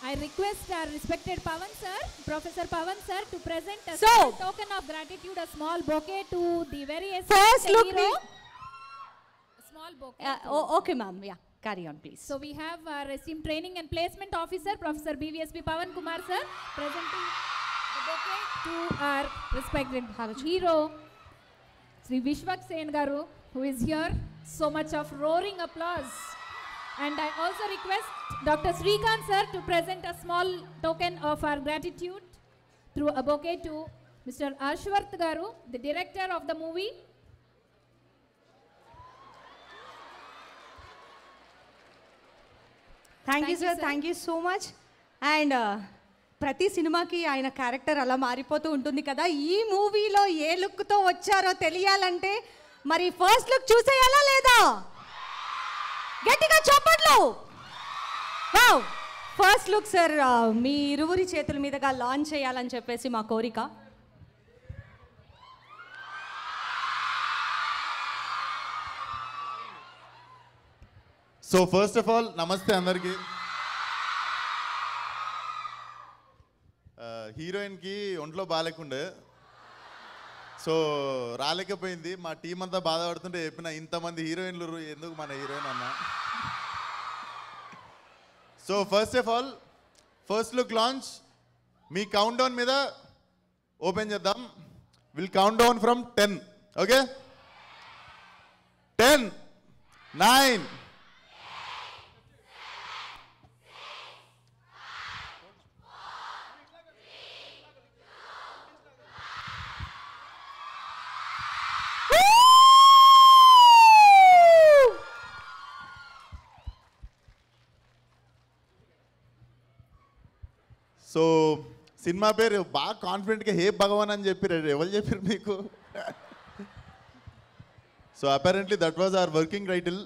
I request our respected Pavan sir, Professor Pavan sir, to present a So- small token of gratitude, a small bouquet to the very esteemed First look hero. the- A small bouquet. Uh, to- oh, okay, ma'am. Yeah, carry on, please. So we have our esteemed training and placement officer, Professor BVSP Pavan Kumar sir, presenting the bouquet to our respected hero, Sri Vishwak Sen Garu, who is here. So much of roaring applause. And I also request Dr. Srikant sir to present a small token of our gratitude through a bouquet to Mr. Ashwarth Garu, the director of the movie. Thank you Thank you, sir sir. Thank you so much and ప్రతి సినిమాకి ఆయన character అలా మారిపోతూ ఉంటుంది కదా ఈ మూవీలో ఏ లుక్తో వచ్చారో తెలియాలంటే మరి ఫస్ట్ లుక్ చూసేయాలా లేదా గట్టిగా చప్పట్లు వావ్ ఫస్ట్ లుక్ సార్ మీ ఇరువురి చేతుల మీదుగా లాంచ్ చేయాలని చెప్పేసి మా కోరిక సో ఫస్ట్ ఆఫ్ ఆల్ నమస్తే అందరికి హీరోయిన్కి ఒంట్లో బాగాలేకుండే సో రాలేకపోయింది మా టీం అంతా బాధపడుతుంటే చెప్పిన ఇంతమంది హీరోయిన్లు రు- ఎందుకు మన హీరోయిన్ అన్న so first of all first look launch మీ కౌంట్ డౌన్ మీద ఓపెన్ చేద్దాం will count down from ten okay ten nine so సినిమా పేరు బాగా కాన్ఫిడెంట్గా హే భగవాన్ అని చెప్పారు ఎవరు చెప్పారు మీకు so apparently that was our working title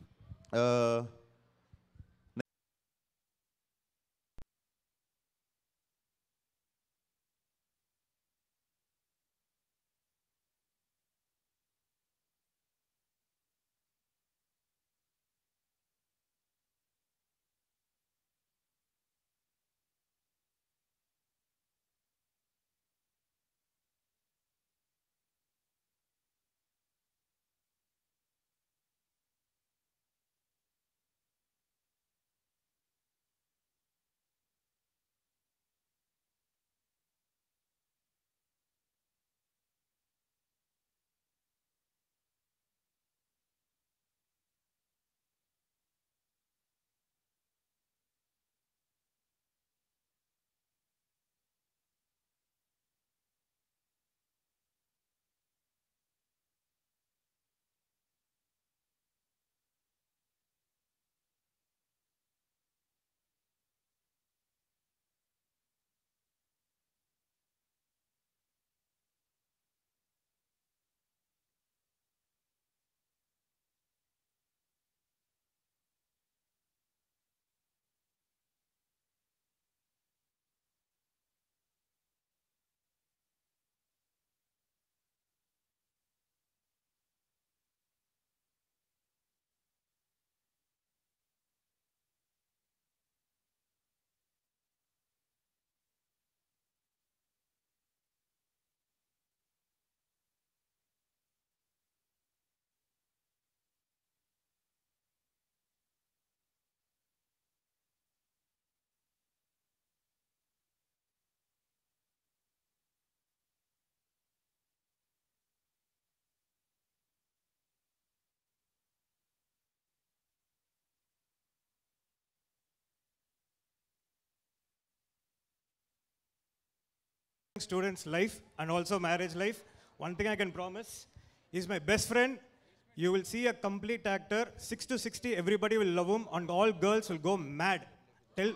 student's life and also marriage life. One thing I can promise is my best friend. You will see a complete actor, 6 to 60, everybody will love him, and all girls will go mad. Tell.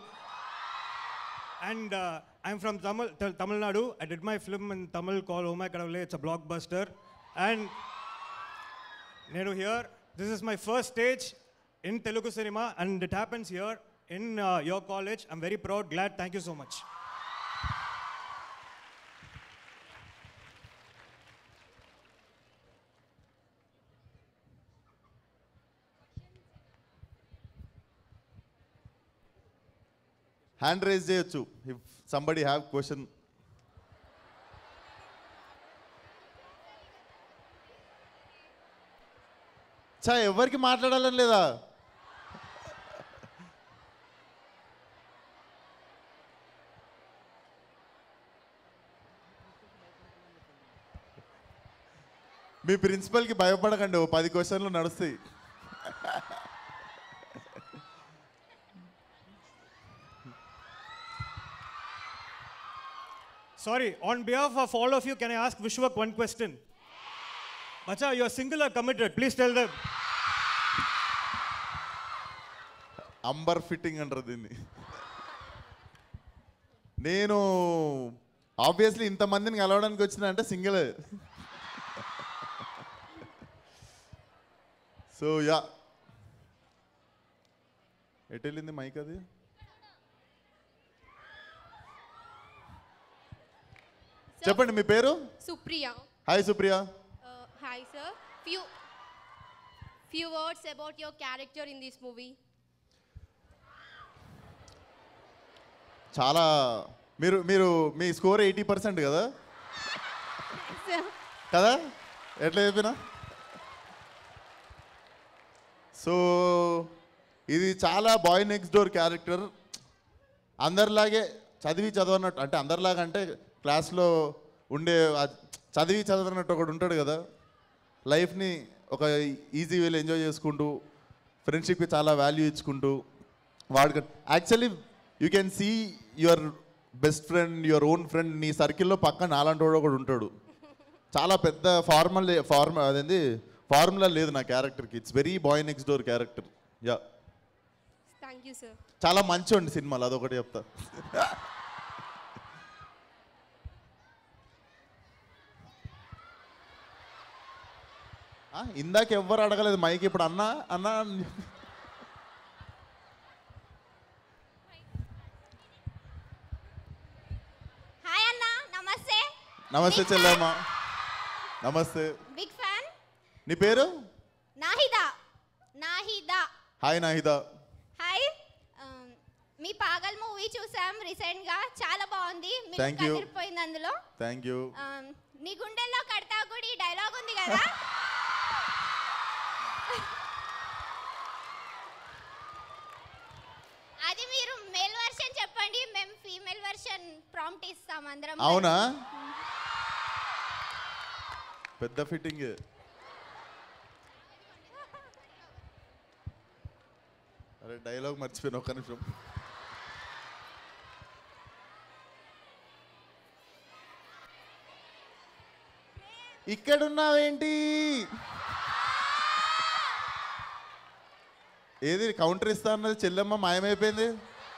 And uh, I'm from Tamil, Tal- Tamil Nadu. I did my film in Tamil called Oh My Kadavale. It's a blockbuster. And Nenu here, this is my first stage in Telugu cinema, and it happens here in uh, your college. I'm very proud, glad. Thank you so much. Hand raise చేయొచ్చు if somebody have question చా ఎవరికి మాట్లాడాలని లేదా మీ ప్రిన్సిపల్కి భయపడకండి ఓ పది క్వశ్చన్లు నడుస్తాయి Sorry, on behalf of all of you, can I ask Vishwak one question? Macha, you're single or committed? Please tell them. అంబర్ ఫిట్టింగ్ అంటారు దీన్ని నేను ఆబ్వియస్లీ ఇంతమందిని కలవడానికి వచ్చిన అంటే సింగిల్ సో యా ఎటు వెళ్ళింది మైక్ అది చెప్పండి మీ పేరు Supriya. Hi Supriya Uh, hi, sir. Few few words about your character in this movie. చాలా మీరు మీరు మీ స్కోర్ ఎయిటీ పర్సెంట్ కదా Sir. కదా ఎట్లా చెప్పినా సో ఇది చాలా బాయ్ నెక్స్ట్ డోర్ క్యారెక్టర్ అందరిలాగే చదివి చదవనట్టు అంటే అందరిలాగా అంటే క్లాస్లో ఉండే ఆ చదివి చదవనట్టు ఒకడు ఉంటాడు కదా లైఫ్ని ఒక ఈజీ వేలో ఎంజాయ్ చేసుకుంటూ ఫ్రెండ్షిప్కి చాలా వాల్యూ ఇచ్చుకుంటూ వాడికి actually you can see your best friend your own friend నీ సర్కిల్లో పక్కన నాలాంటి వాడు ఒకడు ఉంటాడు చాలా పెద్ద ఫార్మల్ ఫార్మ అదేంది ఫార్ములా లేదు నా క్యారెక్టర్కి it's very boy next door character yeah Thank you, sir. చాలా మంచోండి సినిమాలు అదొకటి చెప్తా ఆ, ఇందాక ఎవ్వరు అడగలేదు మైక్ ఇప్పుడు అన్నా అన్నా అని చెప్పి. Hi, Anna. Namaste. నమస్తే చెల్లమ్మ నమస్తే Big fan. నీ పేరు Nahida. Nahida. Hi Nahida hi మీ పాగల్ మూవీ చూసాం రీసెంట్ గా చాలా బాగుంది మీకు Thank you. కదిరిపోయింది అందులో థ్యాంక్ యూ Um, నీ గుండెల్లో కడతా కూడా ఈ డైలాగ్ ఉంది కదా అది మీరు మేల్ వర్షన్ చెప్పండి మేము ఫీమేల్ వర్షన్ ప్రాంప్ట్ ఇస్తాం అందరం అవునా పెద్ద ఫిట్టింగ్ అరే డైలాగ్ మర్చిపోయిన ఒక్క నిమిషం ఇక్కడున్నావేంటి ఏది కౌంటర్ ఇస్తా అన్నది చెల్లెమ్మ మాయమైపోయింది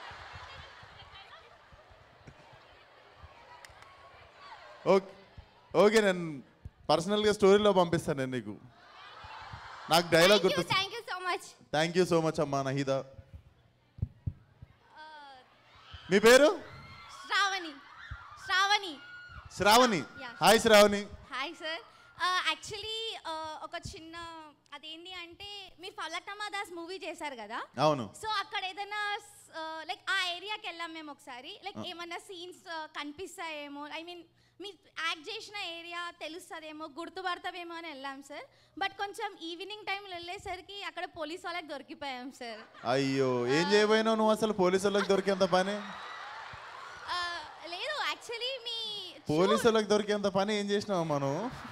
ఓకే ఓకే నేను పర్సనల్గా స్టోరీలో పంపిస్తాను నేను నీకు నాకు డైలాగ్ గుర్తు thank you so much thank you so much అమ్మా నహీదా మీ పేరు Sravani Sravani Sravani Yeah. Hi Sravani hi sir actually ఒక చిన్న అదేంటి అంటే మీరు ఫలక్నామా దాస్ మూవీ చేశారు కదా అవును సో అక్కడ ఏదైనా లైక్ ఆ ఏరియాకి వెళ్ళాం మేము ఒకసారి లైక్ ఏమన్నా సీన్స్ కనిపిస్తాయేమో ఐ మీన్ మీరు యాక్ట్ చేసిన ఏరియా తెలుస్తుందేమో గుర్తుపడతావేమో అని వెళ్ళాం సార్ బట్ కొంచెం ఈవినింగ్ టైంలో వెళ్ళేసరికి అక్కడ పోలీస్ వాళ్ళకి దొరికిపోయాం సార్ అయ్యో ఏం చేయబోయినావు నువ్వు అసలు పోలీసు వాళ్ళకి దొరికేంత పని లేదు యాక్చువల్లీ మీ పోలీసు వాళ్ళకి దొరికేంత పని ఏం చేసినావు మనం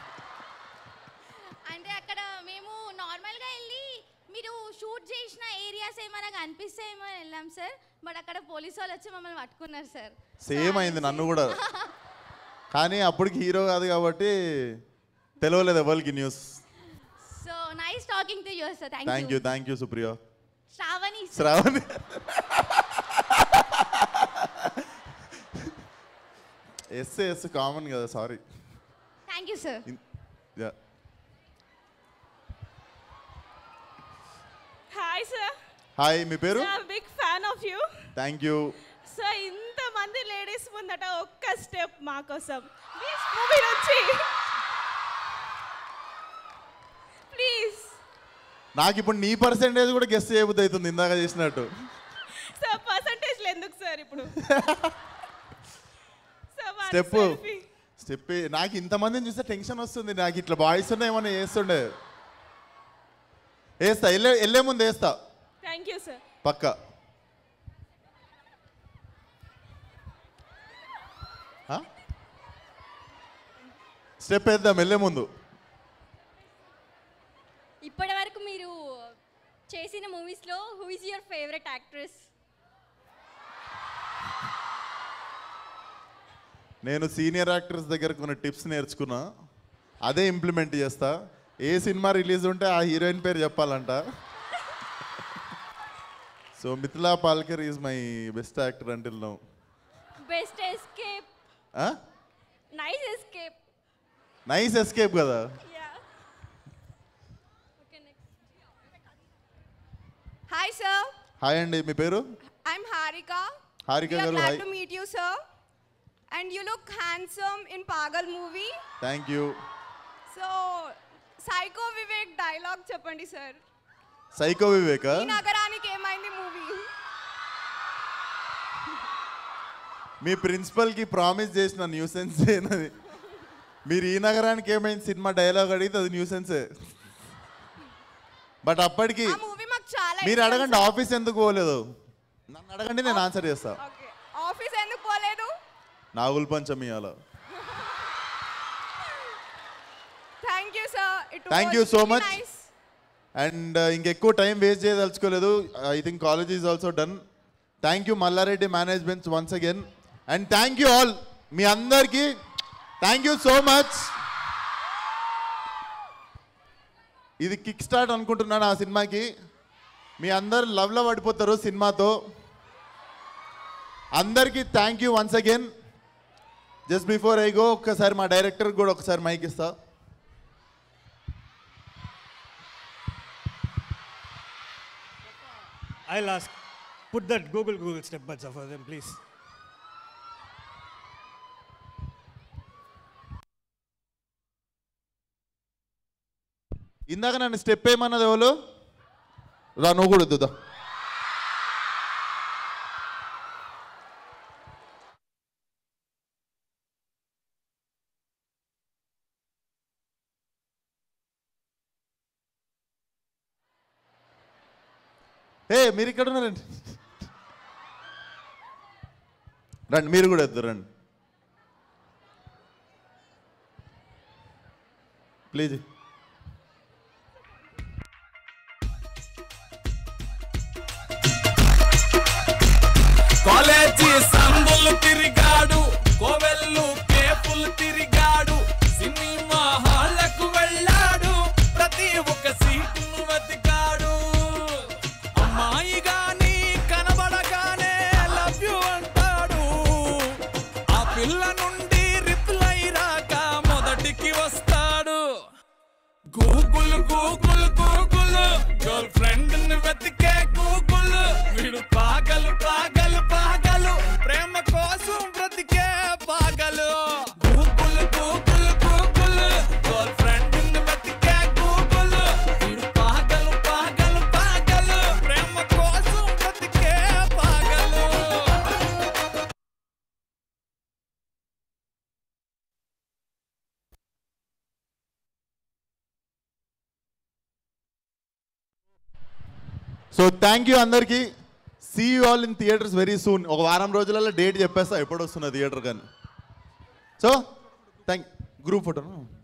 అంటే అక్కడ మేము నార్మల్గా వెళ్ళి మీరు షూట్ చేసిన ఏరియాస్ ఏమైనా కనిపిస్తాయేమో అని వెళ్ళాం సార్ బట్ అక్కడ పోలీస్ వాళ్ళు వచ్చి మమ్మల్ని పట్టుకున్నారు సార్ సేమ్ అయింది నన్ను కూడా కానీ అప్పటికి హీరో కాదు కాబట్టి తెలియలేదు ఎవరికి news so nice talking to your sir thank thank you you thank you Supriya Sravani Sravani S S common కదా sorry thank you sir yeah hi sir hi మీ పేరు big fan of you thank you so ఇంతమంది ladies ముందట ఒక్క step మా కోసం please movie నుంచి please నాకు ఇప్పుడు నీ పర్సెంటేజ్ కూడా గెస్ట్ చేయబుద్ధి అవుతుంది ఇందాక చేసినట్టు సార్ పర్సంటేజ్లు ఎందుకు సార్ సార్ ఇప్పుడు So, one step selfie. Step నాకు ఇంతమందిని చూస్తే టెన్షన్ వస్తుంది నాకు ఇట్లా బాయ్స్ ఉన్నా ఏమన్నా చేస్తుండే వేస్తా వెళ్ళే వెళ్ళే ముందు వేస్తా థ్యాంక్ యూ సార్ పక్క స్టెప్ వేద్దాం వెళ్ళే ముందు ఇప్పటి వరకు మీరు చేసిన మూవీస్లో who is your favourite actress నేను సీనియర్ యాక్టర్స్ దగ్గర కొన్ని టిప్స్ నేర్చుకున్నా అదే ఇంప్లిమెంట్ చేస్తా ఏ సినిమా రిలీజ్ ఉంటే ఆ హీరోయిన్ పేరు చెప్పాలంట so Mithila Palkar is my best actor until now best escape nice escape nice escape కదా okay next Hi, sir. Hi అండి మీ పేరు I'm Harika. Harika we are గారు glad hi to meet you, sir. And you look handsome in Pagal movie. Thank you So, Psycho Vivek dialogue చెప్పండి సార్ psycho Vivek Ee Nagaraniki Emaindi movie మీ ప్రిన్సిపల్కి promise చేసిన nuisance ఏనది మీరు ఈ నగరానికి ఏమైంది సినిమా డైలాగ్ అడిగితే అది న్యూసెన్సే బట్ అప్పటికి ఆ మూవీ మాకు చాలా మీరు అడగండి ఆఫీస్ ఎందుకు పోలేదు నన్ను అడగండి నేను ఆన్సర్ చేస్తా ఓకే ఆఫీస్ ఎందుకు పోలేదు నాగుల్ పంచమి అలా thank you sir it Thank you so much. And ఇంకెక్కువ టైం వేస్ట్ చేయదలుచుకోలేదు I think college is also done thank you Mallareddy management once again and thank you all మీ అందరికీ థ్యాంక్ యూ సో మచ్ ఇది kick start అనుకుంటున్నాను ఆ సినిమాకి మీ అందరు లవ్లో పడిపోతారు సినిమాతో అందరికీ థ్యాంక్ యూ వన్స్ అగైన్ జస్ట్ బిఫోర్ ఐ గో ఒక్కసారి మా డైరెక్టర్ కూడా ఒకసారి మైక్ ఇస్తా I'll ask, put that Google Google step buds for them, please. ఇందాక నన్ను స్టెప్ ఏమన్నది ఎవరు రా నువ్వు కూడా వద్దుదా ఏ మీరు ఇక్కడ ఉన్నారండి రండి మీరు కూడా వద్దు రండి ప్లీజ్ కాలేజీ సందులు తిరిగాడు కోవెల్లు కేపులు తిరిగాడు సినిమా హాళ్లకు వెళ్ళాడు ప్రతి ఒక్క సీటును వెతికాడు అమ్మాయి గాని కనబడగానే లవ్ యు అంటాడు ఆ పిల్ల నుండి రిప్లై రాక మొదటికి వస్తాడు Google Google Google girlfriend ని వెతికే గూగుల్ వీడు పాగలు పాగలు పాగలు ప్రేమ కోసం బ్రతికే పాగలు Google Google Google girlfriend ని వెతికే గూగుల్ వీడు పాగలు పాగలు పాగలు ప్రేమ కోసం బ్రతికే పాగలు సో థ్యాంక్ యూ అందరికీ see you all in theatres very soon ఒక వారం రోజులలో డేట్ చెప్పేస్తా ఎప్పుడు వస్తున్నా థియేటర్ కానీ సో థ్యాంక్ గ్రూప్ ఫోటోను